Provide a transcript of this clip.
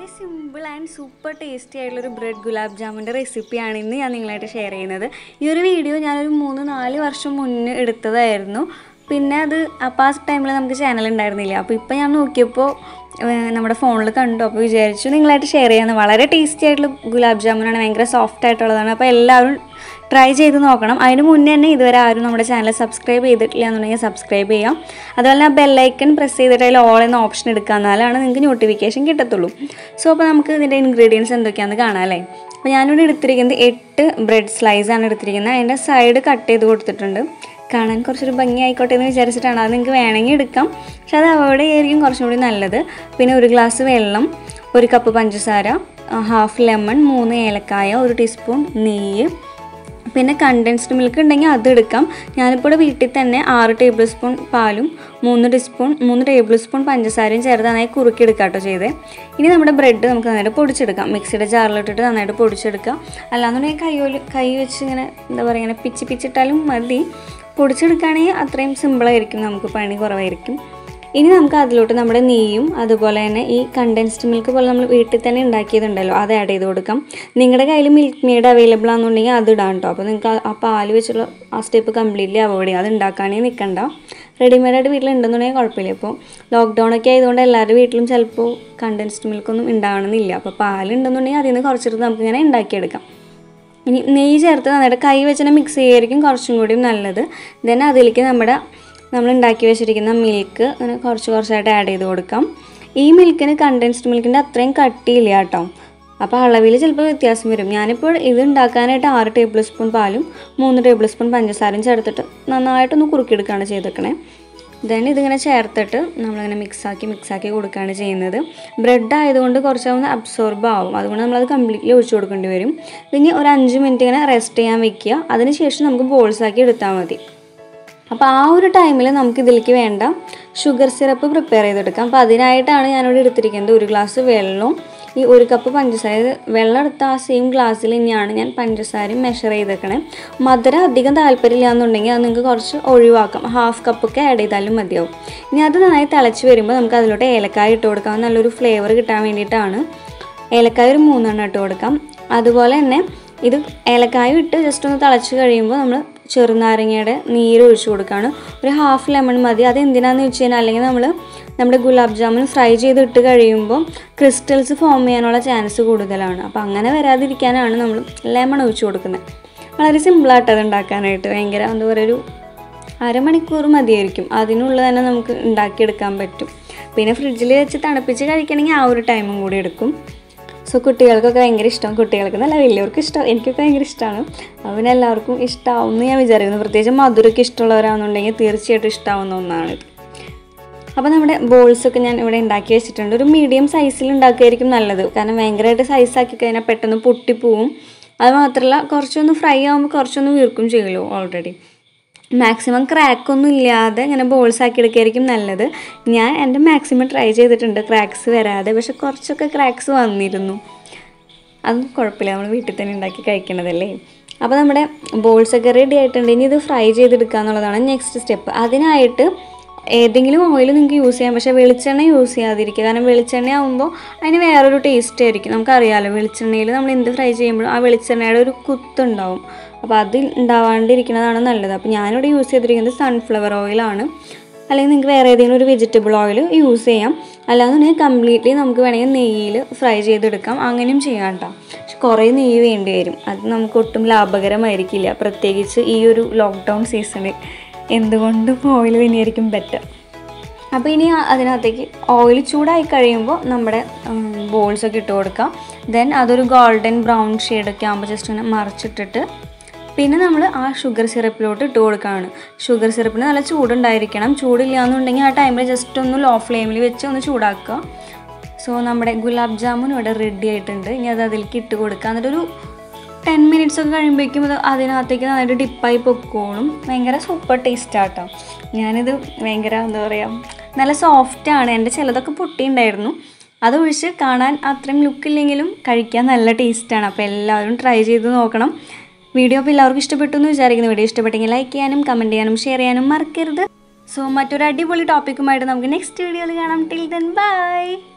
വളരെ simple and super tasty ആയിട്ടുള്ളൊരു bread gulab ജാമുൻ്റെ റെസിപ്പിയാണ് ഇന്ന് ഞാൻ നിങ്ങളായിട്ട് ഷെയർ ചെയ്യുന്നത് ഈ ഒരു വീഡിയോ ഞാനൊരു മൂന്ന് നാല് വർഷം മുന്നേ എടുത്തതായിരുന്നു പിന്നെ അത് അപ്പോൾ ആ ടൈമിൽ നമുക്ക് ചാനൽ ഉണ്ടായിരുന്നില്ല അപ്പോൾ ഇപ്പോൾ ഞാൻ നോക്കിയപ്പോൾ ഏഹ്, നമ്മുടെ ഫോണിൽ കണ്ടു അപ്പോൾ വിചാരിച്ചു നിങ്ങളായിട്ട് ഷെയർ ചെയ്യാമെന്ന് വളരെ ടേസ്റ്റി ആയിട്ടുള്ള ഗുലാബ് ജാമുനാണ് ഭയങ്കര സോഫ്റ്റ് ആയിട്ടുള്ളതാണ് അപ്പോൾ എല്ലാവരും ട്രൈ ചെയ്ത് നോക്കണം അതിന് മുന്നേ തന്നെ ഇതുവരെ ആരും നമ്മുടെ ചാനൽ സബ്സ്ക്രൈബ് ചെയ്തിട്ടില്ല എന്നുണ്ടെങ്കിൽ സബ്സ്ക്രൈബ് ചെയ്യാം അതുപോലെ ആ ബെല്ലൈക്കൺ പ്രസ് ചെയ്തിട്ട് അതിൽ ഓൾ എന്ന ഓപ്ഷൻ എടുക്കുക എന്നാലാണ് നിങ്ങൾക്ക് നോട്ടിഫിക്കേഷൻ കിട്ടത്തുള്ളൂ സോ അപ്പോൾ നമുക്ക് ഇതിൻ്റെ ഇൻഗ്രീഡിയൻസ് എന്തൊക്കെയാണെന്ന് കാണാം അല്ലേ അപ്പോൾ ഞാനിവിടെ എടുത്തിരിക്കുന്നത് എട്ട് ബ്രെഡ് സ്ലൈസ് ആണ് എടുത്തിരിക്കുന്നത് അതിൻ്റെ സൈഡ് കട്ട് ചെയ്ത് കൊടുത്തിട്ടുണ്ട് കാണാൻ കുറച്ചൊരു ഭംഗി ആയിക്കോട്ടെ എന്ന് വിചാരിച്ചിട്ടാണ് അത് നിങ്ങൾക്ക് വേണമെങ്കിൽ എടുക്കാം പക്ഷെ അത് അവിടെ ആയിരിക്കും കുറച്ചും കൂടി നല്ലത് പിന്നെ ഒരു ഗ്ലാസ് വെള്ളം ഒരു കപ്പ് പഞ്ചസാര ഹാഫ് ലെമൺ മൂന്ന് ഏലക്കായ ഒരു ടീസ്പൂൺ നെയ്യ് പിന്നെ കണ്ടൻസ്ഡ് മിൽക്ക് ഉണ്ടെങ്കിൽ അത് എടുക്കാം ഞാനിപ്പോൾ ഇവിടെ വീട്ടിൽ തന്നെ ആറ് ടേബിൾ സ്പൂൺ പാലും മൂന്ന് ടീസ്പൂൺ മൂന്ന് ടേബിൾ സ്പൂൺ പഞ്ചസാരയും ചേർത്ത് നന്നായി കുറുക്കി എടുക്കാം കേട്ടോ ചെയ്തേ ഇനി നമ്മുടെ ബ്രെഡ് നമുക്ക് നന്നായിട്ട് പൊടിച്ചെടുക്കാം മിക്സിയുടെ ജാറിലിട്ടിട്ട് നന്നായിട്ട് പൊടിച്ചെടുക്കാം അല്ലാന്നുണ്ടെങ്കിൽ കൈയോല് കൈ വെച്ച് ഇങ്ങനെ എന്താ പറയുക ഇങ്ങനെ പിച്ചി പിച്ചിട്ടാലും മതി പൊടിച്ചെടുക്കുകയാണെങ്കിൽ അത്രയും സിമ്പിളായിരിക്കും നമുക്ക് പണി കുറവായിരിക്കും ഇനി നമുക്ക് അതിലോട്ട് നമ്മുടെ നെയ്യും അതുപോലെ തന്നെ ഈ കണ്ടൻസ്ഡ് മിൽക്ക് പോലെ നമ്മൾ വീട്ടിൽ തന്നെ ഉണ്ടാക്കിയതുണ്ടല്ലോ അത് ആഡ് ചെയ്ത് കൊടുക്കാം നിങ്ങളുടെ കയ്യിൽ മിൽക്ക് മെയ്ഡ് അവൈലബിൾ ആണെന്നുണ്ടെങ്കിൽ അത് ഇടാം കേട്ടോ അപ്പോൾ നിങ്ങൾക്ക് ആ- ആ പാല് വെച്ചുള്ള ആ സ്റ്റെപ്പ് കംപ്ലീറ്റ്ലി അവോയ്ഡ് ചെയ്യാം അത് ഉണ്ടാക്കാനേ നിൽക്കണ്ട റെഡിമെയ്ഡായിട്ട് വീട്ടിലുണ്ടെന്നുണ്ടെങ്കിൽ കുഴപ്പമില്ല ഇപ്പോൾ ലോക്ക്ഡൗൺ ഒക്കെ ആയതുകൊണ്ട് എല്ലാവരുടെ വീട്ടിലും ചിലപ്പോൾ കണ്ടൻസ്ഡ് മിൽക്കൊന്നും ഉണ്ടാവണമെന്നില്ല അപ്പോൾ പാലുണ്ടെന്നുണ്ടെങ്കിൽ അതിൽ നിന്ന് കുറച്ചെടുത്ത് നമുക്കിങ്ങനെ ഉണ്ടാക്കിയെടുക്കാം ഇനി നെയ്യ് ചേർത്ത് നന്നായിട്ട് കൈ വെച്ചിട്ട് മിക്സ് ചെയ്യായിരിക്കും കുറച്ചും കൂടിയും നല്ലത് ദെൻ അതിലേക്ക് നമ്മുടെ നമ്മൾ ഉണ്ടാക്കി വെച്ചിരിക്കുന്ന മിൽക്ക് അങ്ങനെ കുറച്ച് കുറച്ചായിട്ട് ആഡ് ചെയ്ത് കൊടുക്കാം ഈ മിൽക്കിന് കണ്ടൻസ്ഡ് മിൽക്കിൻ്റെ അത്രയും കട്ടിയില്ല കേട്ടോ അപ്പോൾ അളവിൽ ചിലപ്പോൾ വ്യത്യാസം വരും ഞാനിപ്പോൾ ഇത് ഉണ്ടാക്കാനായിട്ട് ആറ് ടേബിൾ സ്പൂൺ പാലും മൂന്ന് ടേബിൾ സ്പൂൺ പഞ്ചസാരയും ചേർത്തിട്ട് നന്നായിട്ടൊന്ന് കുറുക്കിയെടുക്കുകയാണ് ചെയ്തേക്കണേ ദെൻ ഇതിങ്ങനെ ചേർത്തിട്ട് നമ്മളിങ്ങനെ മിക്സാക്കി മിക്സാക്കി കൊടുക്കുകയാണ് ചെയ്യുന്നത് ബ്രെഡ് ആയതുകൊണ്ട് കുറച്ചൊന്ന് അബ്സോർബ് ആവും അതുകൊണ്ട് നമ്മളത് കംപ്ലീറ്റ്ലി ഒഴിച്ചു കൊടുക്കേണ്ടി വരും ഇനി ഒരു അഞ്ച് മിനിറ്റ് ഇങ്ങനെ റെസ്റ്റ് ചെയ്യാൻ വെക്കുക അതിനുശേഷം നമുക്ക് ബോൾസ് ആക്കി എടുത്താൽ മതി അപ്പോൾ ആ ഒരു ടൈമിൽ നമുക്ക് ഇതിലേക്ക് വേണ്ട ഷുഗർ സിറപ്പ് പ്രിപ്പയർ ചെയ്തെടുക്കാം അപ്പോൾ അതിനായിട്ടാണ് ഞാനിവിടെ എടുത്തിരിക്കുന്നത് ഒരു ഗ്ലാസ് വെള്ളവും ഈ ഒരു കപ്പ് പഞ്ചസാര ഇത് വെള്ളം എടുത്ത ആ സെയിം ഗ്ലാസ്സിൽ തന്നെയാണ് ഞാൻ പഞ്ചസാരയും മെഷർ ചെയ്തേക്കണേ മധുരം അധികം താല്പര്യമില്ല എന്നുണ്ടെങ്കിൽ അത് നിങ്ങൾക്ക് കുറച്ച് ഒഴിവാക്കാം ഹാഫ് കപ്പൊക്കെ ആഡ് ചെയ്താലും മതിയാവും ഇനി അത് നന്നായി തിളച്ച് വരുമ്പോൾ നമുക്ക് അതിലോട്ട് ഏലക്കായ ഇട്ട് കൊടുക്കാം നല്ലൊരു ഫ്ലേവർ കിട്ടാൻ വേണ്ടിയിട്ടാണ് ഏലക്കായ ഒരു മൂന്നെണ്ണം ഇട്ട് കൊടുക്കാം അതുപോലെ തന്നെ ഇത് ഏലക്കായ ഇട്ട് ജസ്റ്റ് ഒന്ന് തിളച്ച് കഴിയുമ്പോൾ നമ്മൾ ചെറുനാരങ്ങയുടെ നീര് ഒഴിച്ചു കൊടുക്കുകയാണ് ഒരു ഹാഫ് ലെമൺ മതി അത് എന്തിനാന്ന് വെച്ച് കഴിഞ്ഞാൽ അല്ലെങ്കിൽ നമ്മൾ നമ്മുടെ ഗുലാബ് ജാമുൻ ഫ്രൈ ചെയ്ത് ഇട്ട് കഴിയുമ്പോൾ ക്രിസ്റ്റൽസ് ഫോം ചെയ്യാനുള്ള ചാൻസ് കൂടുതലാണ് അപ്പോൾ അങ്ങനെ വരാതിരിക്കാനാണ് നമ്മൾ ലെമൺ ഒഴിച്ചു കൊടുക്കുന്നത് വളരെ സിമ്പിളായിട്ട് അത് ഉണ്ടാക്കാനായിട്ട് ഭയങ്കര എന്താ പറയുക ഒരു അരമണിക്കൂർ മതിയായിരിക്കും അതിനുള്ളിൽ തന്നെ നമുക്ക് ഉണ്ടാക്കിയെടുക്കാൻ പറ്റും പിന്നെ ഫ്രിഡ്ജിൽ വെച്ച് തണുപ്പിച്ച് കഴിക്കണമെങ്കിൽ ആ ഒരു ടൈമും കൂടി എടുക്കും സോ കുട്ടികൾക്കൊക്കെ ഭയങ്കര ഇഷ്ടം കുട്ടികൾക്ക് നല്ല വലിയവർക്ക് ഇഷ്ടം എനിക്കൊക്കെ ഭയങ്കര ഇഷ്ടമാണ് അവന് എല്ലാവർക്കും ഇഷ്ടമാവും എന്ന് ഞാൻ വിചാരിക്കുന്നു പ്രത്യേകിച്ച് മധുരമൊക്കെ ഇഷ്ടമുള്ളവരാണെന്നുണ്ടെങ്കിൽ തീർച്ചയായിട്ടും ഇഷ്ടമാവുന്ന ഒന്നാണിത് അപ്പോൾ നമ്മുടെ ബോൾസൊക്കെ ഞാൻ ഇവിടെ ഉണ്ടാക്കി വെച്ചിട്ടുണ്ട് ഒരു മീഡിയം സൈസിൽ ഉണ്ടാക്കുകയായിരിക്കും നല്ലത് കാരണം ഭയങ്കരമായിട്ട് സൈസാക്കി കഴിഞ്ഞാൽ പെട്ടെന്ന് പൊട്ടിപ്പോവും അത് മാത്രമല്ല കുറച്ചൊന്ന് ഫ്രൈ ആകുമ്പോൾ കുറച്ചൊന്ന് വീർക്കും ചെയ്യുമല്ലോ ഓൾറെഡി മാക്സിമം ക്രാക്കൊന്നും ഇല്ലാതെ ഇങ്ങനെ ബോൾസ് ആക്കി എടുക്കുകയായിരിക്കും നല്ലത് ഞാൻ എൻ്റെ മാക്സിമം ട്രൈ ചെയ്തിട്ടുണ്ട് ക്രാക്സ് വരാതെ പക്ഷെ കുറച്ചൊക്കെ ക്രാക്സ് വന്നിരുന്നു അതൊന്നും കുഴപ്പമില്ല നമ്മൾ വീട്ടിൽ തന്നെ ഉണ്ടാക്കി കഴിക്കണതല്ലേ അപ്പോൾ നമ്മുടെ ബോൾസൊക്കെ റെഡി ആയിട്ടുണ്ട് ഇനി ഇത് ഫ്രൈ ചെയ്തെടുക്കുക എന്നുള്ളതാണ് നെക്സ്റ്റ് സ്റ്റെപ്പ് അതിനായിട്ട് ഏതെങ്കിലും ഓയിൽ നിങ്ങൾക്ക് യൂസ് ചെയ്യാം പക്ഷേ വെളിച്ചെണ്ണ യൂസ് ചെയ്യാതിരിക്കുക കാരണം വെളിച്ചെണ്ണ ആകുമ്പോൾ അതിന് വേറൊരു ടേസ്റ്റ് ആയിരിക്കും നമുക്കറിയാമല്ലോ വെളിച്ചെണ്ണയിൽ നമ്മൾ എന്ത് ഫ്രൈ ചെയ്യുമ്പോഴും ആ വെളിച്ചെണ്ണയുടെ ഒരു കുത്തുണ്ടാവും അപ്പോൾ അത് ഉണ്ടാവാണ്ടിരിക്കുന്നതാണ് നല്ലത് അപ്പോൾ ഞാനിവിടെ യൂസ് ചെയ്തിരിക്കുന്നത് സൺഫ്ലവർ ഓയിലാണ് അല്ലെങ്കിൽ നിങ്ങൾക്ക് വേറെ ഏതെങ്കിലും ഒരു വെജിറ്റബിൾ ഓയിൽ യൂസ് ചെയ്യാം അല്ലാന്നുണ്ടെങ്കിൽ കംപ്ലീറ്റ്ലി നമുക്ക് വേണമെങ്കിൽ നെയ്യിൽ ഫ്രൈ ചെയ്തെടുക്കാം അങ്ങനെയും ചെയ്യാം കേട്ടോ പക്ഷെ കുറേ നെയ്യ് വേണ്ടി വരും അത് നമുക്ക് ഒട്ടും ലാഭകരമായിരിക്കില്ല പ്രത്യേകിച്ച് ഈ ഒരു ലോക്ക്ഡൗൺ സീസണിൽ എന്തുകൊണ്ടും ഓയിൽ തന്നെയായിരിക്കും ബെറ്റർ അപ്പോൾ ഇനി ആ- അതിനകത്തേക്ക് ഓയിൽ ചൂടായി കഴിയുമ്പോൾ നമ്മുടെ ബോൾസൊക്കെ ഇട്ട് കൊടുക്കാം ദെൻ അതൊരു ഗോൾഡൻ ബ്രൗൺ ഷെയ്ഡൊക്കെ ആകുമ്പോൾ ജസ്റ്റ് ഇങ്ങനെ മറിച്ചിട്ടിട്ട് പിന്നെ നമ്മൾ ആ ഷുഗർ സിറപ്പിലോട്ട് ഇട്ട് കൊടുക്കുകയാണ് ഷുഗർ സിറപ്പിന് നല്ല ചൂടുണ്ടായിരിക്കണം ചൂടില്ല എന്നുണ്ടെങ്കിൽ ആ ടൈമിൽ ജസ്റ്റ് ഒന്ന് ലോ ഫ്ലെയിമിൽ വെച്ച് ഒന്ന് ചൂടാക്കുക സോ നമ്മുടെ ഗുലാബ് ജാമുൻ ഇവിടെ റെഡി ആയിട്ടുണ്ട് ഇനി അത് അതിലേക്ക് ഇട്ട് കൊടുക്കുക എന്നിട്ടൊരു ടെൻ മിനിറ്റ്സ് ഒക്കെ കഴിയുമ്പോഴേക്കും അത് അതിനകത്തേക്ക് നന്നായിട്ട് ഡിപ്പായി പൊക്കോളും ഭയങ്കര സൂപ്പർ ടേസ്റ്റ് ആട്ടോ ഞാനിത് ഭയങ്കര എന്താ പറയുക നല്ല സോഫ്റ്റാണ് എൻ്റെ ചിലതൊക്കെ പൊട്ടിയുണ്ടായിരുന്നു അതൊഴിച്ച് കാണാൻ അത്രയും ലുക്കില്ലെങ്കിലും കഴിക്കാൻ നല്ല ടേസ്റ്റാണ് അപ്പോൾ എല്ലാവരും ട്രൈ ചെയ്ത് നോക്കണം വീഡിയോ അപ്പോൾ എല്ലാവർക്കും ഇഷ്ടപ്പെട്ടു എന്ന് വിചാരിക്കുന്നു വീഡിയോ ഇഷ്ടപ്പെട്ടെങ്കിൽ ലൈക്ക് ചെയ്യാനും കമൻറ്റ് ചെയ്യാനും ഷെയർ ചെയ്യാനും മറക്കരുത് സോ മറ്റൊരു അടിപൊളി ടോപ്പിക്കുമായിട്ട് നമുക്ക് നെക്സ്റ്റ് വീഡിയോയിൽ കാണാം ടിൽ ദെൻ ബൈ